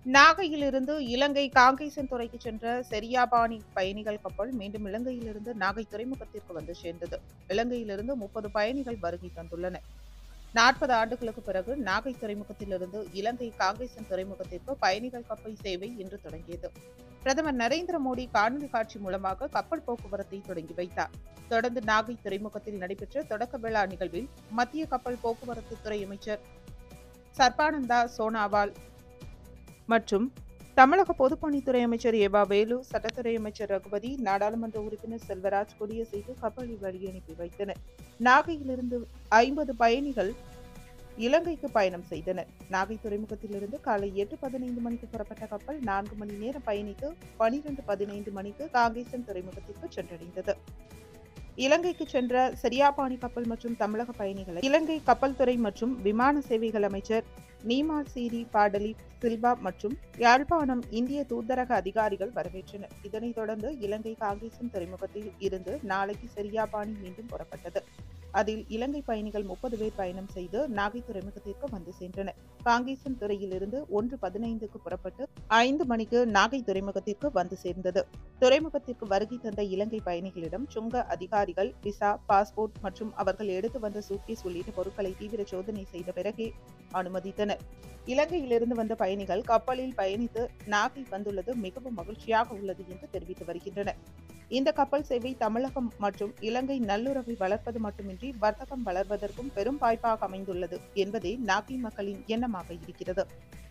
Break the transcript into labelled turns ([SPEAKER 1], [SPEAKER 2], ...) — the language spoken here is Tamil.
[SPEAKER 1] நாகையிலிருந்து இலங்கை காங்கேசன் துறைக்கு சென்ற செரியாபாணி பயணிகள் கப்பல் மீண்டும் இலங்கையிலிருந்து நாகை துறைமுகத்திற்கு வந்து சேர்ந்தது இலங்கையிலிருந்து முப்பது பயணிகள் வருகை தந்துள்ளனர் நாற்பது ஆண்டுகளுக்கு பிறகு நாகை துறைமுகத்திலிருந்து இலங்கை காங்கேசன் துறைமுகத்திற்கு பயணிகள் கப்பல் சேவை இன்று தொடங்கியது பிரதமர் நரேந்திர மோடி காணொலி காட்சி மூலமாக கப்பல் போக்குவரத்தை தொடங்கி வைத்தார் தொடர்ந்து நாகை துறைமுகத்தில் நடைபெற்ற தொடக்க விழா நிகழ்வில் மத்திய கப்பல் போக்குவரத்து துறை அமைச்சர் சர்பானந்தா சோனாவால் மற்றும் தமிழக பொதுப்பணித்துறை அமைச்சர் ஏவா வேலு சட்டத்துறை அமைச்சர் ரகுபதி நாடாளுமன்ற உறுப்பினர் செல்வராஜ் கொடியசைத்து கப்பலை வழி அனுப்பி வைத்தனர் நாகையிலிருந்து ஐம்பது பயணிகள் இலங்கைக்கு பயணம் செய்தனர் நாகை துறைமுகத்திலிருந்து காலை எட்டு பதினைந்து மணிக்கு புறப்பட்ட கப்பல் நான்கு மணி நேரம் பயணித்து பனிரெண்டு பதினைந்து மணிக்கு காங்கேசன் துறைமுகத்திற்கு சென்றடைந்தது இலங்கைக்கு சென்ற சரியாபாணி கப்பல் மற்றும் தமிழக பயணிகளை இலங்கை கப்பல் துறை மற்றும் விமான சேவைகள் அமைச்சர் நீமா சீரி பாடலி சில்வா மற்றும் யாழ்ப்பாணம் இந்திய தூதரக அதிகாரிகள் வரவேற்றனர் இதனைத் தொடர்ந்து இலங்கை காங்கேசன் துறைமுகத்தில் இருந்து நாளைக்கு சரியாபாணி மீண்டும் புறப்பட்டது அதில் இலங்கை பயணிகள் முப்பது பேர் பயணம் செய்து நாகை துறைமுகத்திற்கு வந்து சென்றனர் காங்கேசன் துறையிலிருந்து ஒன்று பதினைந்துக்கு புறப்பட்டு ஐந்து மணிக்கு நாகை துறைமுகத்திற்கு வந்து சேர்ந்தது துறைமுகத்திற்கு வருகை தந்த இலங்கை பயணிகளிடம் சுங்க அதிகாரிகள் விசா பாஸ்போர்ட் மற்றும் அவர்கள் எடுத்து வந்த சூட்கேஸ் உள்ளிட்ட பொருட்களை தீவிர சோதனை செய்த பிறகே அனுமதித்தனர் இலங்கையிலிருந்து வந்த பயணிகள் கப்பலில் பயணித்து நாகை வந்துள்ளது மிகவும் மகிழ்ச்சியாக உள்ளது என்று தெரிவித்து வருகின்றனர் இந்த கப்பல் சேவை தமிழகம் மற்றும் இலங்கை நல்லுறவை வளர்ப்பது மட்டுமின்றி வர்த்தகம் வளர்வதற்கும் பெரும் வாய்ப்பாக அமைந்துள்ளது என்பதே நாகை மக்களின் எண்ணமாக இருக்கிறது